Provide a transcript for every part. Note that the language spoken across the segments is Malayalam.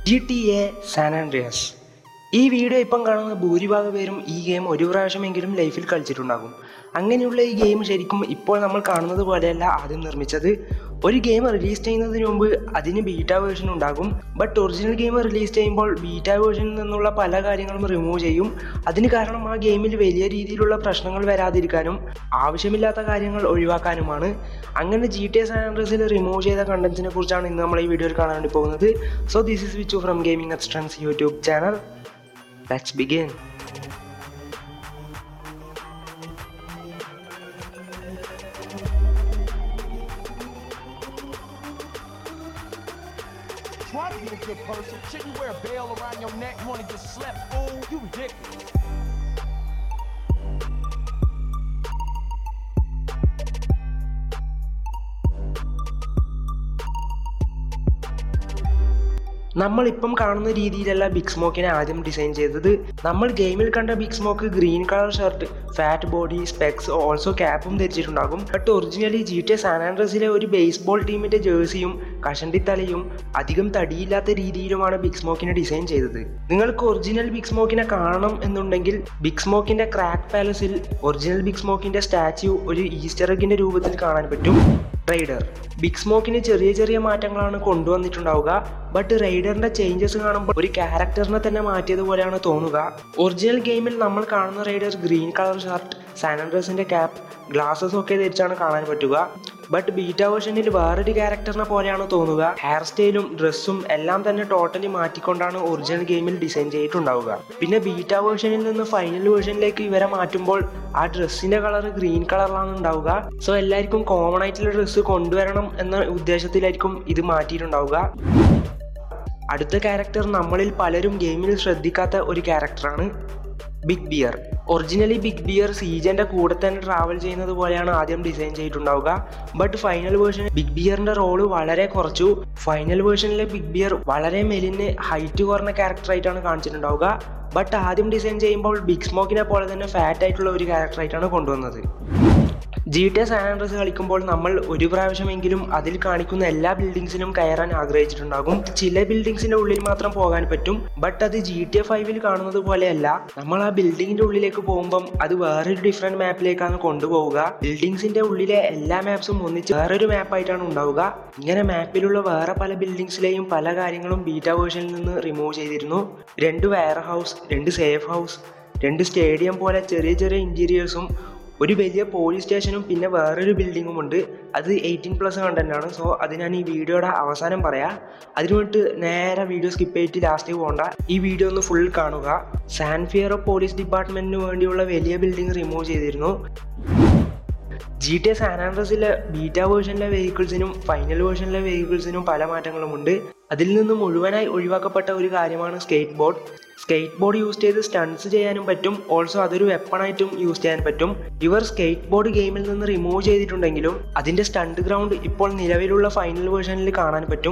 G T A San Andreas ഈ വീഡിയോ ഇപ്പം കാണുന്ന ഭൂരിഭാഗം പേരും ഈ ഗെയിം ഒരു പ്രാവശ്യമെങ്കിലും ലൈഫിൽ കളിച്ചിട്ടുണ്ടാകും അങ്ങനെയുള്ള ഈ ഗെയിം ശരിക്കും ഇപ്പോൾ നമ്മൾ കാണുന്നത് പോലെയല്ല ആദ്യം നിർമ്മിച്ചത് ഒരു ഗെയിം റിലീസ് ചെയ്യുന്നതിന് മുമ്പ് അതിന് ബീറ്റ വേർഷൻ ഉണ്ടാകും ബട്ട് ഒറിജിനൽ ഗെയിം റിലീസ് ചെയ്യുമ്പോൾ ബീറ്റ വേർഷനിൽ നിന്നുള്ള പല കാര്യങ്ങളും റിമൂവ് ചെയ്യും അതിന് കാരണം ആ ഗെയിമിൽ വലിയ രീതിയിലുള്ള പ്രശ്നങ്ങൾ വരാതിരിക്കാനും ആവശ്യമില്ലാത്ത കാര്യങ്ങൾ ഒഴിവാക്കാനുമാണ് അങ്ങനെ ജി ടി എസ് ആൻഡ്രസിൽ റിമൂവ് ചെയ്ത കണ്ടന്റ്സിനെ കുറിച്ചാണ് ഇന്ന് നമ്മൾ ഈ വീഡിയോയിൽ കാണാൻ വേണ്ടി പോകുന്നത് so this is Vichu from Gaming Extrance YouTube channel let's begin Try to be a good person. Shouldn't you wear a veil around your neck? You wanna get slept, fool? You ridiculous. നമ്മൾ ഇപ്പം കാണുന്ന രീതിയിലല്ല ബിഗ് സ്മോക്കിനെ ആദ്യം ഡിസൈൻ ചെയ്തത് നമ്മൾ ഗെയിമിൽ കണ്ട Big Smoke green colour shirt fat body specs also ക്യാപ്പും ധരിച്ചിട്ടുണ്ടാകും ബട്ട് ഒറിജിനലി ജി ടി സാനാൻഡ്രസിലെ ഒരു ബേസ്ബോൾ ടീമിന്റെ ജേഴ്സിയും കഷണ്ടിത്തലയും അധികം തടിയില്ലാത്ത രീതിയിലുമാണ് ബിഗ് സ്മോക്കിനെ ഡിസൈൻ ചെയ്തത് നിങ്ങൾക്ക് ഒറിജിനൽ ബിഗ് സ്മോക്കിനെ കാണണം എന്നുണ്ടെങ്കിൽ ബിഗ് സ്മോക്കിന്റെ ക്രാക്ക് പാലസിൽ ഒറിജിനൽ ബിഗ് സ്മോക്കിന്റെ സ്റ്റാച്യു ഒരു ഈസ്റ്റർ എഗിന്റെ രൂപത്തിൽ കാണാൻ പറ്റും റൈഡർ ബിഗ് സ്മോക്കിന് ചെറിയ ചെറിയ മാറ്റങ്ങളാണ് കൊണ്ടുവന്നിട്ടുണ്ടാവുക ബട്ട് റൈഡറിന്റെ ചേഞ്ചസ് കാണുമ്പോൾ ഒരു ക്യാരക്ടറിനെ തന്നെ മാറ്റിയതുപോലെയാണ് തോന്നുക ഒറിജിനൽ ഗെയിമിൽ നമ്മൾ കാണുന്ന റൈഡർ ഗ്രീൻ കളർ ഷർട്ട് സാനൻഡ്രസിന്റെ ക്യാപ്പ് ഗ്ലാസസ് ഒക്കെ ധരിച്ചാണ് കാണാൻ പറ്റുക ബട്ട് ബീറ്റ വേർഷനിൽ വേറൊരു ക്യാരക്ടറിനെ പോലെയാണ് തോന്നുക ഹെയർ സ്റ്റൈലും ഡ്രസ്സും എല്ലാം തന്നെ ടോട്ടലി മാറ്റിക്കൊണ്ടാണ് ഒറിജിനൽ ഗെയിമിൽ ഡിസൈൻ ചെയ്തിട്ടുണ്ടാവുക പിന്നെ ബീറ്റ വേർഷനിൽ നിന്ന് ഫൈനൽ വേർഷനിലേക്ക് ഇവരെ മാറ്റുമ്പോൾ ആ ഡ്രസ്സിന്റെ കളർ ഗ്രീൻ കളറിലാണ് ഉണ്ടാവുക സോ എല്ലാവർക്കും കോമൺ ആയിട്ടുള്ള ഡ്രസ്സ് കൊണ്ടുവരണം എന്ന ഉദ്ദേശത്തിലായിരിക്കും ഇത് മാറ്റിയിട്ടുണ്ടാവുക അടുത്ത ക്യാരക്ടർ നമ്മളിൽ പലരും ഗെയിമിൽ ശ്രദ്ധിക്കാത്ത ഒരു ക്യാരക്ടറാണ് Big Bear originally Big Bear സീജന്റെ കൂടെ തന്നെ ട്രാവൽ ചെയ്യുന്നത് പോലെയാണ് ആദ്യം ഡിസൈൻ ചെയ്തിട്ടുണ്ടാവുക ബട്ട് ഫൈനൽ വേർഷനിൽ ബിഗ് ബിയറിന്റെ റോള് വളരെ കുറച്ചു ഫൈനൽ വേർഷനിലെ ബിഗ് ബിയർ വളരെ മെലിന് ഹൈറ്റ് കുറഞ്ഞ ക്യാരക്ടറായിട്ടാണ് കാണിച്ചിട്ടുണ്ടാവുക ബട്ട് ആദ്യം ഡിസൈൻ ചെയ്യുമ്പോൾ ബിഗ് സ്മോക്കിനെ പോലെ തന്നെ ഫാറ്റ് ആയിട്ടുള്ള ഒരു ക്യാരക്ടറായിട്ടാണ് കൊണ്ടുവന്നത് ജി ടി എസ് ആൻഡ്രസ് കളിക്കുമ്പോൾ നമ്മൾ ഒരു പ്രാവശ്യമെങ്കിലും അതിൽ കാണിക്കുന്ന എല്ലാ ബിൽഡിങ്സിനും കയറാൻ ആഗ്രഹിച്ചിട്ടുണ്ടാകും ചില ബിൽഡിങ്സിന്റെ ഉള്ളിൽ മാത്രം പോകാൻ പറ്റും ബട്ട് അത് ജി ടി എ ഫൈവിൽ കാണുന്നത് പോലെയല്ല നമ്മൾ ആ ബിൽഡിങ്ങിന്റെ ഉള്ളിലേക്ക് പോകുമ്പം അത് വേറൊരു ഡിഫറെന്റ് മാപ്പിലേക്കാണ് കൊണ്ടുപോവുക ബിൽഡിങ്സിന്റെ ഉള്ളിലെ എല്ലാ മാപ്സും ഒന്നിച്ച് വേറൊരു മാപ്പായിട്ടാണ് ഉണ്ടാവുക ഇങ്ങനെ മാപ്പിലുള്ള വേറെ പല ബിൽഡിങ്സിലെയും പല കാര്യങ്ങളും ബീറ്റ വേർഷനിൽ നിന്ന് റിമൂവ് ചെയ്തിരുന്നു രണ്ട് വെയർ ഹൗസ് രണ്ട് സേഫ് ഹൗസ് രണ്ട് സ്റ്റേഡിയം പോലെ ചെറിയ ചെറിയ ഇന്റീരിയേഴ്സും ഒരു വലിയ പോലീസ് സ്റ്റേഷനും പിന്നെ വേറൊരു ബിൽഡിങ്ങും ഉണ്ട് അത് എയ്റ്റീൻ പ്ലസ് കണ്ടന്റ് ആണ് സോ അത് ഞാൻ ഈ വീഡിയോയുടെ അവസാനം പറയാം അതിനു വേണ്ടിട്ട് നേരെ വീഡിയോ സ്കിപ്പ് ചെയ്തിട്ട് ലാസ്റ്റ് പോകണ്ട ഈ വീഡിയോ ഒന്ന് ഫുൾ കാണുക സാൻഫിയറോ പോലീസ് ഡിപ്പാർട്ട്മെന്റിന് വേണ്ടിയുള്ള വലിയ ബിൽഡിംഗ് റിമൂവ് ചെയ്തിരുന്നു ജി ടി എസ് ആൻഡ്രസിലെ ബീറ്റ വേർഷനിലെ വെഹിക്കിൾസിനും ഫൈനൽ വേർഷനിലെ വെഹിക്കിൾസിനും പല മാറ്റങ്ങളുമുണ്ട് അതിൽ നിന്ന് മുഴുവനായി ഒഴിവാക്കപ്പെട്ട ഒരു കാര്യമാണ് skateboard skateboard use ചെയ്ത് സ്റ്റൺസ് ചെയ്യാനും പറ്റും ഓൾസോ അതൊരു വെപ്പണായിട്ടും യൂസ് ചെയ്യാൻ പറ്റും ഇവർ സ്കേറ്റ് ബോർഡ് ഗെയിമിൽ നിന്ന് റിമൂവ് ചെയ്തിട്ടുണ്ടെങ്കിലും അതിന്റെ സ്റ്റണ്ട് ഗ്രൗണ്ട് ഇപ്പോൾ നിലവിലുള്ള ഫൈനൽ വേർഷനിൽ കാണാൻ പറ്റും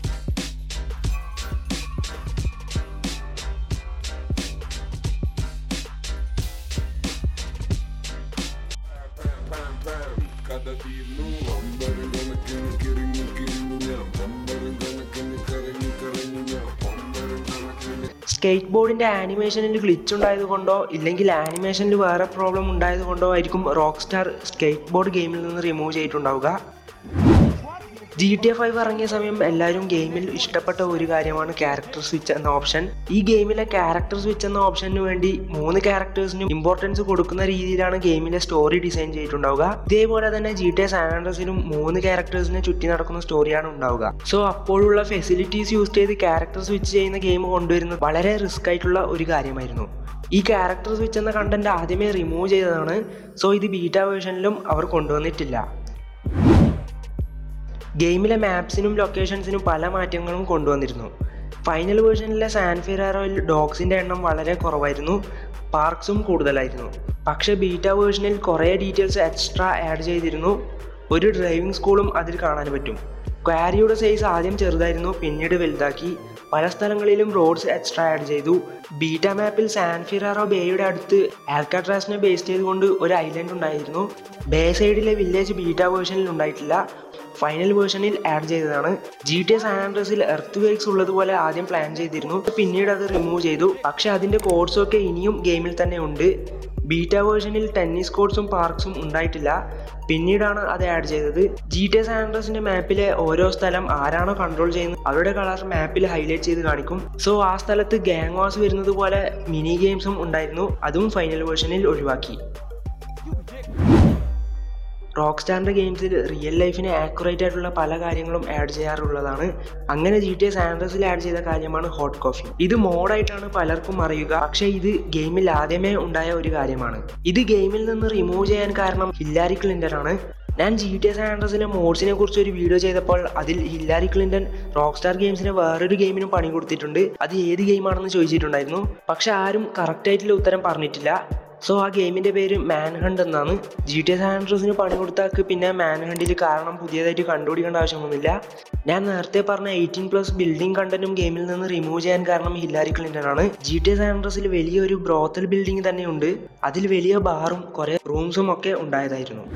Cada dia no Pambaran kanakin kiring kiring niya Pambaran kanakin karing karing niya Pambaran kanakin സ്കേറ്റ് ബോർഡിന്റെ ആനിമേഷനിൽ ഗ്ലിച്ച് ഉണ്ടായത് കൊണ്ടോ ഇല്ലെങ്കിൽ ആനിമേഷനിൽ വേറെ പ്രോബ്ലം ഉണ്ടായത് കൊണ്ടോ ആയിരിക്കും റോക്ക് സ്റ്റാർ സ്കേറ്റ് ബോർഡ് ഗെയിമിൽ നിന്ന് റിമൂവ് ചെയ്തിട്ടുണ്ടാവുക ജി ടി എ ഫൈവ് ഇറങ്ങിയ സമയം എല്ലാവരും ഗെയിമിൽ ഇഷ്ടപ്പെട്ട ഒരു കാര്യമാണ് ക്യാരക്ടർ സ്വിച്ച് എന്ന ഓപ്ഷൻ ഈ ഗെയിമിലെ ക്യാരക്ടർ സ്വിച്ച് എന്ന ഓപ്ഷന് വേണ്ടി മൂന്ന് ക്യാരക്ടേഴ്സിനും ഇമ്പോർട്ടൻസ് കൊടുക്കുന്ന രീതിയിലാണ് ഗെയിമിലെ സ്റ്റോറി ഡിസൈൻ ചെയ്തിട്ടുണ്ടാവുക ഇതേപോലെ തന്നെ ജി ടി എ സാൻഡ്രസിലും മൂന്ന് ക്യാരക്ടേഴ്സിനെ ചുറ്റി നടക്കുന്ന സ്റ്റോറിയാണ് ഉണ്ടാവുക സോ അപ്പോഴുള്ള ഫെസിലിറ്റീസ് യൂസ് ചെയ്ത് ക്യാരക്ടർ സ്വിച്ച് ചെയ്യുന്ന ഗെയിം കൊണ്ടുവരുന്നത് വളരെ റിസ്ക് ആയിട്ടുള്ള ഒരു കാര്യമായിരുന്നു ഈ ക്യാരക്ടർ സ്വിച്ച് എന്ന കണ്ടന്റ് ആദ്യമേ റിമൂവ് ചെയ്തതാണ് സോ ഇത് ബീറ്റ വേർഷനിലും അവർ കൊണ്ടുവന്നിട്ടില്ല ഗെയിമിലെ മാപ്സിനും ലൊക്കേഷൻസിനും പല മാറ്റങ്ങളും കൊണ്ടുവന്നിരുന്നു ഫൈനൽ വേർഷനിലെ സാൻഫിറാറോയിൽ ഡോഗ്സിൻ്റെ എണ്ണം വളരെ കുറവായിരുന്നു പാർക്സും കൂടുതലായിരുന്നു പക്ഷേ ബീറ്റ വേർഷനിൽ കുറേ ഡീറ്റെയിൽസ് എക്സ്ട്രാ ആഡ് ചെയ്തിരുന്നു ഒരു ഡ്രൈവിംഗ് സ്കൂളും അതിൽ കാണാൻ പറ്റും ക്വാരിയുടെ സൈസ് ആദ്യം ചെറുതായിരുന്നു പിന്നീട് വലുതാക്കി പല സ്ഥലങ്ങളിലും റോഡ്സ് എക്സ്ട്രാ ആഡ് ചെയ്തു ബീറ്റ മാപ്പിൽ സാൻഫിറാറോ ബേയുടെ അടുത്ത് ആൽക്കാട്രാസിനെ ബേസ് ചെയ്തുകൊണ്ട് ഒരു ഐലൻഡ് ഉണ്ടായിരുന്നു ബേ സൈഡിലെ വില്ലേജ് ബീറ്റ വേർഷനിൽ ഉണ്ടായിട്ടില്ല ഫൈനൽ വേർഷനിൽ ആഡ് ചെയ്തതാണ് ജി ടി എസ് ആൻഡ്രസിൽ എർത്ത് വേക്സ് ഉള്ളതുപോലെ ആദ്യം പ്ലാൻ ചെയ്തിരുന്നു പിന്നീട് അത് റിമൂവ് ചെയ്തു പക്ഷെ അതിന്റെ കോഡ്സും ഒക്കെ ഇനിയും ഗെയിമിൽ തന്നെ ഉണ്ട് ബീറ്റ വേർഷനിൽ ടെന്നീസ് കോർട്സും പാർക്സും ഉണ്ടായിട്ടില്ല പിന്നീടാണ് അത് ആഡ് ചെയ്തത് ജി ടി എസ് ആൻഡ്രസിന്റെ മാപ്പിലെ ഓരോ സ്ഥലം ആരാണോ കൺട്രോൾ ചെയ്യുന്നത് അവരുടെ കളർ മാപ്പിൽ ഹൈലൈറ്റ് ചെയ്ത് കാണിക്കും സോ ആ സ്ഥലത്ത് ഗാങ് വാസ് വരുന്നത് പോലെ മിനി ഗെയിംസും ഉണ്ടായിരുന്നു അതും ഫൈനൽ വേർഷനിൽ ഒഴിവാക്കി റോക്ക് സ്റ്റാറിൻ്റെ ഗെയിംസിൽ റിയൽ ലൈഫിന് ആക്യുറേറ്റ് ആയിട്ടുള്ള പല കാര്യങ്ങളും ആഡ് ചെയ്യാറുള്ളതാണ് അങ്ങനെ ജി ടി എസ് ആൻഡ്രസിൽ ആഡ് ചെയ്ത കാര്യമാണ് ഹോട്ട് കോഫി ഇത് മോഡായിട്ടാണ് പലർക്കും അറിയുക പക്ഷേ ഇത് ഗെയിമിൽ ആദ്യമേ ഉണ്ടായ ഒരു കാര്യമാണ് ഇത് ഗെയിമിൽ നിന്ന് റിമൂവ് ചെയ്യാൻ കാരണം ഹില്ലാരി ക്ലിൻ്റൺ ആണ് ഞാൻ ജി ടി എസ് ആൻഡ്രസിലെ മോഡ്സിനെ കുറിച്ച് ഒരു വീഡിയോ ചെയ്തപ്പോൾ അതിൽ ഹില്ലാരി ക്ലിൻ്റൺ റോക്ക് സ്റ്റാർ ഗെയിംസിന് വേറൊരു ഗെയിമിനും പണി കൊടുത്തിട്ടുണ്ട് അത് ഏത് ഗെയിമാണെന്ന് ചോദിച്ചിട്ടുണ്ടായിരുന്നു പക്ഷെ ആരും കറക്റ്റ് ആയിട്ടുള്ള ഉത്തരം പറഞ്ഞിട്ടില്ല സോ ആ ഗെയിമിന്റെ പേര് മാൻഹണ്ട് എന്നാണ് ജി ടി എസ് ആൻഡ്രസിന് പണി കൊടുത്താക്ക് പിന്നെ മാൻഹണ്ടിൽ കാരണം പുതിയതായിട്ട് കണ്ടുപിടിക്കേണ്ട ആവശ്യമൊന്നുമില്ല ഞാൻ നേരത്തെ പറഞ്ഞ എയ്റ്റീൻ പ്ലസ് ബിൽഡിംഗ് കണ്ടന്റും ഗെയിമിൽ നിന്ന് റിമൂവ് ചെയ്യാൻ കാരണം ഹില്ലാരി ക്ലിൻ്റൺ ആണ് ജി ടി എസ് ആൻഡ്രസിൽ വലിയൊരു ബ്രോത്തൽ ബിൽഡിംഗ് തന്നെയുണ്ട് അതിൽ വലിയ ബാറും കുറേ റൂംസും ഒക്കെ ഉണ്ടായതായിരുന്നു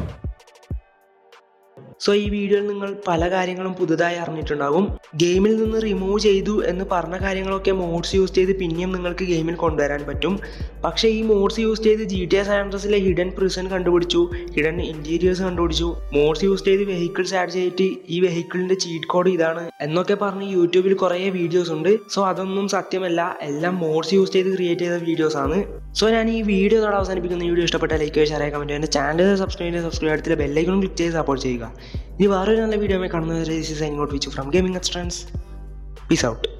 സോ ഈ വീഡിയോയിൽ നിങ്ങൾ പല കാര്യങ്ങളും പുതുതായി അറിഞ്ഞിട്ടുണ്ടാകും ഗെയിമിൽ നിന്ന് റിമൂവ് ചെയ്തു എന്ന് പറഞ്ഞ കാര്യങ്ങളൊക്കെ മോഡ്സ് യൂസ് ചെയ്ത് പിന്നെയും നിങ്ങൾക്ക് ഗെയിമിൽ കൊണ്ടുവരാൻ പറ്റും പക്ഷേ ഈ മോഡ്സ് യൂസ് ചെയ്ത് ജി ടി എസ് ആൻഡ്രസിലെ ഹിഡൻ പ്രിസൺ കണ്ടുപിടിച്ചു ഹിഡൻ ഇന്റീരിയേഴ്സ് കണ്ടുപിടിച്ചു മോഡ്സ് യൂസ് ചെയ്ത് വെഹിക്കിൾസ് ആഡ് ചെയ്തിട്ട് ഈ വെഹിക്കിളിന്റെ ചീറ്റ് കോഡ് ഇതാണ് എന്നൊക്കെ പറഞ്ഞ് യൂട്യൂബിൽ കുറേ വീഡിയോസ് ഉണ്ട് സോ അതൊന്നും സത്യമല്ല എല്ലാം മോഡ്സ് യൂസ് ചെയ്ത് ക്രിയേറ്റ് ചെയ്ത വീഡിയോസ് ആണ് സോ ഞാൻ ഈ വീഡിയോ തോടെ അവസാനിപ്പിക്കുന്ന വീഡിയോ ഇഷ്ടപ്പെട്ട ലൈക്ക് ഷെയർ കമൻറ്റ് എൻ്റെ ചാനൽ സബ്സ്ക്രൈബ് ചെയ്ത് സബ്സ്ക്രൈബ് അടുത്തുള്ള ബെല്ലൈക്കണും ക്ലിക്ക് ചെയ്ത് സപ്പോർട്ട് ചെയ്യുക ഇനി വേറൊരു നല്ല വീഡിയോ കാണുന്നത് sign out Vichu from Gaming Extrance peace out